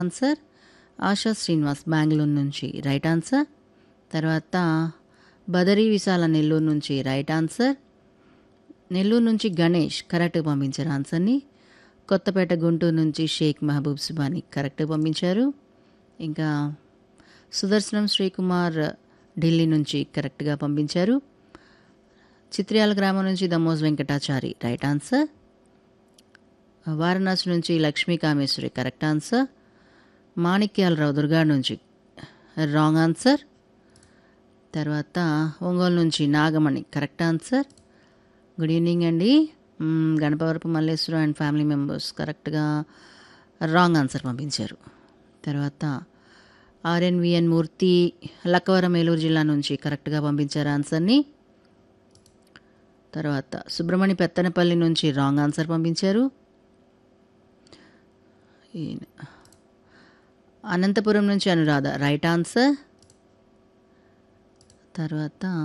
answer ASHA Srinivas Bengaluru నుంచి right answer తర్వాత బదరీ విశాల నెల్లూరు నుంచి రైట్ ఆన్సర్ నెల్లూరు నుంచి గణేష్ కరెక్ట్ పంపించారు ఆన్సర్ని కొత్తపేట గుంటూరు నుంచి షేక్ మహబూబ్ సుబాని కరెక్ట్ పంపించారు ఇంకా సుదర్శనం శ్రీకుమార్ ఢిల్లీ నుంచి కరెక్ట్గా పంపించారు చిత్రియాల గ్రామం నుంచి దమోజ్ వెంకటాచారి రైట్ ఆన్సర్ వారణాసి నుంచి లక్ష్మీ కామేశ్వరి కరెక్ట్ ఆన్సర్ మాణిక్యాలరావు దుర్గా నుంచి రాంగ్ ఆన్సర్ తర్వాత ఒంగోలు నుంచి Nagamani correct answer good evening అండి మ్మ్, Ganapavarapu Malleswaram and family members కరెక్ట్గా రాంగ్ ఆన్సర్ పంపించారు తర్వాత ఆర్ఎన్విఎన్ మూర్తి లక్కవరం ఏలూరు జిల్లా నుంచి కరెక్ట్గా పంపించారు ఆన్సర్ని తర్వాత సుబ్రహ్మణ్య పెత్తనపల్లి నుంచి రాంగ్ ఆన్సర్ పంపించారు ఈయన అనంతపురం నుంచి అనురాధ రైట్ ఆన్సర్ తర్వాత